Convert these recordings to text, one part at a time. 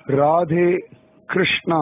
ராதே கிருஷ்ணா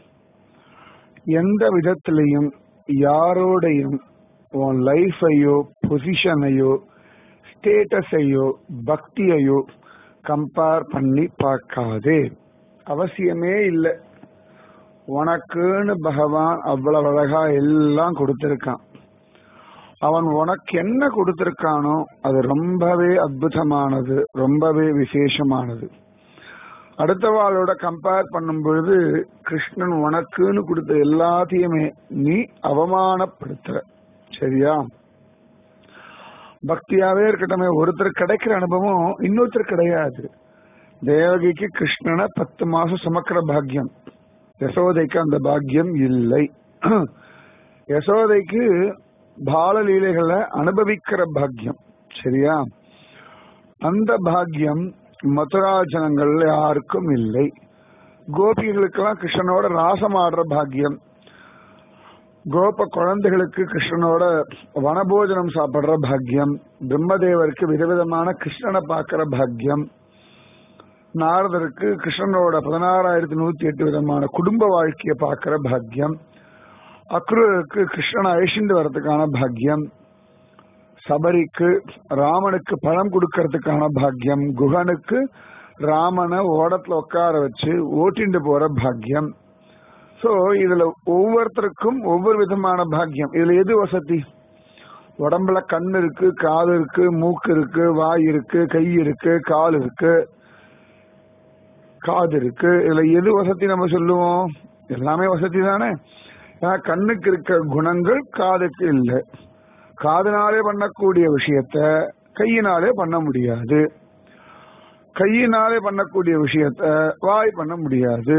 எந்த விதத்திலையும் யாரோடையும் உன் லைஃபையோ பொசிஷனையோ ஸ்டேட்டஸையோ பக்தியையோ கம்பேர் பண்ணி பார்க்காதே அவசியமே இல்லை உனக்குன்னு பகவான் அவ்வளவு அழகா எல்லாம் கொடுத்திருக்கான் அவன் உனக்கு என்ன கொடுத்திருக்கானோ அது ரொம்பவே அற்புதமானது ரொம்பவே விசேஷமானது அடுத்தவாளோட கம்பேர் பண்ணும் பொழுது கிருஷ்ணன் உனக்குன்னு கொடுத்த எல்லாத்தையுமே நீ அவமானப்படுத்துற சரியா பக்தியாவே இருக்கட்டுமே ஒருத்தர் கிடைக்கிற அனுபவம் இன்னொருத்தர் கிடையாது தேவகிக்கு கிருஷ்ணனை பத்து மாசம் சுமக்கிற பாக்கியம் யசோதைக்கு அந்த பாக்கியம் இல்லை யசோதைக்கு பாலலீலைகளை அனுபவிக்கிற பாக்கியம் சரியா அந்த பாக்கியம் மதுரா ஜனங்கள்ல யாருக்கும் இல்லை கோபிகளுக்கெல்லாம் கிருஷ்ணனோட ராசம் ஆடுற பாக்கியம் கோப குழந்தைகளுக்கு கிருஷ்ணனோட வனபோஜனம் சாப்பிடுற பாக்கியம் பிரம்மதேவருக்கு விதவிதமான கிருஷ்ணனை பார்க்கிற பாக்கியம் நாரதருக்கு கிருஷ்ணனோட பதினாறாயிரத்தி நூத்தி எட்டு விதமான குடும்ப வாழ்க்கையை பார்க்கிற பாக்கியம் அக்ரூருக்கு கிருஷ்ணனை அழிச்சுட்டு வர்றதுக்கான பாக்கியம் சபரிக்கு ராமனுக்கு பழம் கொடுக்கறதுக்கான பாக்கியம் குகனுக்கு ராமனை ஓடத்துல உட்கார வச்சு ஓட்டிண்டு போற பாக்கியம் சோ இதுல ஒவ்வொருத்தருக்கும் ஒவ்வொரு விதமான பாக்கியம் இதுல எது வசதி உடம்புல கண் இருக்கு காது இருக்கு மூக்கு இருக்கு வாய் இருக்கு கை இருக்கு கால் இருக்கு காது இருக்கு இதுல எது வசதி நம்ம சொல்லுவோம் எல்லாமே வசதி தானே ஏன்னா கண்ணுக்கு இருக்க குணங்கள் காதுக்கு இல்லை காதுனாலே பண்ணக்கூடிய விஷயத்த கையினாலே பண்ண முடியாது கையினாலே பண்ணக்கூடிய விஷயத்த வாய் பண்ண முடியாது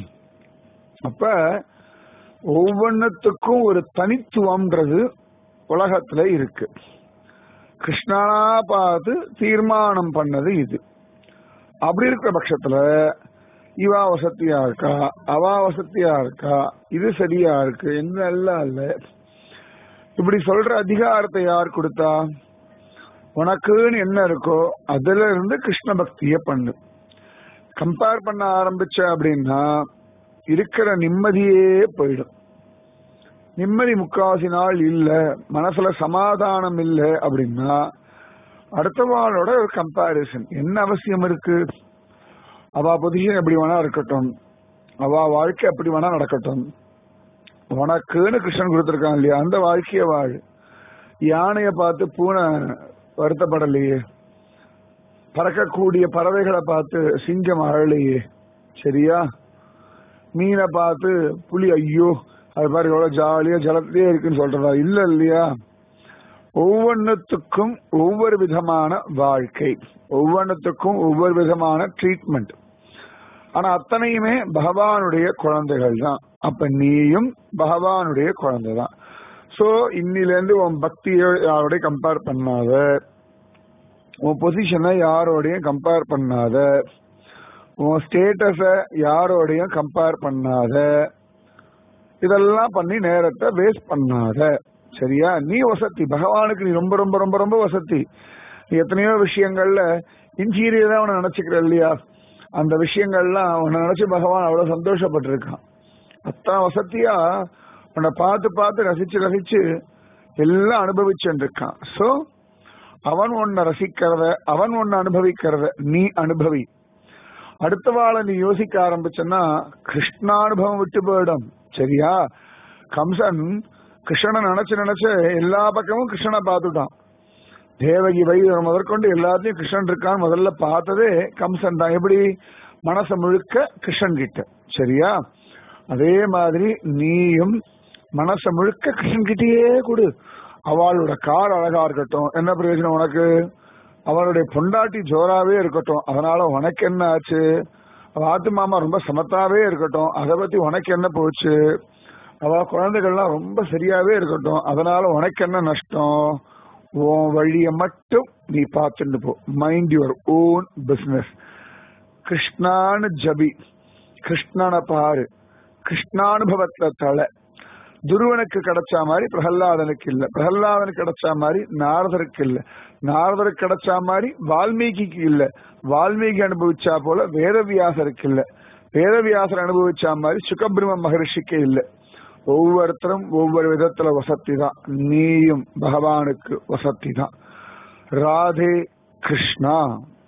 அப்ப ஒவ்வொன்னுத்துக்கும் ஒரு தனித்துவம்ன்றது உலகத்துல இருக்கு கிருஷ்ணனா பார்த்து தீர்மானம் பண்ணது இது அப்படி இருக்கிற பட்சத்துல இவா வசதியா இருக்கா அவா வசதியா இருக்கா இது சரியா இருக்கு என்ன எல்லாம் இல்ல இப்படி சொல்ற அதிகாரத்தை யார் கொடுத்தா உனக்குன்னு என்ன இருக்கோ அதுல இருந்து கிருஷ்ண பக்திய பண்ணு கம்பேர் பண்ண ஆரம்பிச்ச அப்படின்னா இருக்கிற நிம்மதியே போயிடும் நிம்மதி முக்காவாசி நாள் இல்ல மனசுல சமாதானம் இல்ல அப்படின்னா அடுத்தவாளோட ஒரு கம்பாரிசன் என்ன அவசியம் இருக்கு அவ பொசிஷன் எப்படி வேணா இருக்கட்டும் அவ வாழ்க்கை எப்படி வேணா நடக்கட்டும் உனக்குன்னு கிருஷ்ணன் கொடுத்திருக்கான் இல்லையா அந்த வாழ்க்கைய வாழ் யானைய பார்த்து பூனை வருத்தப்படலையே பறக்கக்கூடிய பறவைகளை பார்த்து சிங்கம் அழலையே சரியா மீனை பார்த்து புலி ஐயோ அது பாரு எவ்வளவு ஜாலியா ஜலத்திலே இருக்குன்னு சொல்றதா இல்ல இல்லையா ஒவ்வொன்றுத்துக்கும் ஒவ்வொரு விதமான வாழ்க்கை ஒவ்வொன்றுத்துக்கும் ஒவ்வொரு விதமான ட்ரீட்மெண்ட் ஆனா அத்தனையுமே பகவானுடைய குழந்தைகள் தான் அப்ப நீயும் பகவானுடைய குழந்தை தான் சோ இன்னில இருந்து உன் பக்தியை யாரோடய கம்பேர் பண்ணாத உன் பொசிஷனை யாரோடையும் கம்பேர் பண்ணாத உன் ஸ்டேட்டஸ யாரோடையும் கம்பேர் பண்ணாத இதெல்லாம் பண்ணி நேரத்தை வேஸ்ட் பண்ணாத சரியா நீ வசதி பகவானுக்கு நீ ரொம்ப ரொம்ப ரொம்ப ரொம்ப வசதி நீ எத்தனையோ விஷயங்கள்ல இன்டீரியரா அவனை நினைச்சுக்கிற இல்லையா அந்த விஷயங்கள்லாம் உன்னை நினைச்சு பகவான் அவ்வளவு சந்தோஷப்பட்டிருக்கான் அத்தான் வசதியா உன்னை பார்த்து பார்த்து ரசிச்சு ரசிச்சு எல்லாம் அனுபவிச்சுட்டு இருக்கான் சோ அவன் உன்னை ரசிக்கிறத அவன் உன்னை அனுபவிக்கிறத நீ அனுபவி அடுத்த வாழை நீ யோசிக்க ஆரம்பிச்சன்னா கிருஷ்ணானுபவம் விட்டு போயிடும் சரியா கம்சன் கிருஷ்ணனை நினைச்சு நினைச்சு எல்லா பக்கமும் கிருஷ்ணனை பார்த்துட்டான் தேவகி வைவர் முதற்கொண்டு எல்லாத்தையும் கிருஷ்ணன் இருக்கான்னு முதல்ல பார்த்ததே கம்சன் தான் எப்படி மனச முழுக்க கிருஷ்ணன் கிட்ட சரியா அதே மாதிரி நீயும் மனச முழுக்க கிருஷ்ணன் கிட்டயே கொடு அவளோட கார் அழகா இருக்கட்டும் என்ன பிரயோஜனம் உனக்கு அவளுடைய பொண்டாட்டி ஜோராவே இருக்கட்டும் அதனால உனக்கு என்ன ஆச்சு அவ ஆத்து மாமா ரொம்ப சமத்தாவே இருக்கட்டும் அதை பத்தி உனக்கு என்ன போச்சு அவ குழந்தைகள்லாம் ரொம்ப சரியாவே இருக்கட்டும் அதனால உனக்கு என்ன நஷ்டம் உன் வழிய மட்டும் நீ பார்த்துட்டு போ மைண்ட் யுவர் ஓன் பிசினஸ் கிருஷ்ணான்னு ஜபி கிருஷ்ணனை பாரு கிருஷ்ணானுபவத்துல தலை துருவனுக்கு கிடைச்ச மாதிரி பிரகல்லாதனுக்கு இல்ல பிரகல்லாதனுக்கு கிடைச்ச மாதிரி நாரதருக்கு இல்ல நாரதருக்கு கிடைச்ச மாதிரி வால்மீகிக்கு இல்ல வால்மீகி அனுபவிச்சா போல வேதவியாசருக்கு இல்ல வேதவியாசர் அனுபவிச்ச மாதிரி சுகபிரம மகரிஷிக்கு இல்லை ஒவ்வொருத்தரும் ஒவ்வொரு விதத்துல வசதி தான் நீயும் பகவானுக்கு வசதி தான் ராதே கிருஷ்ணா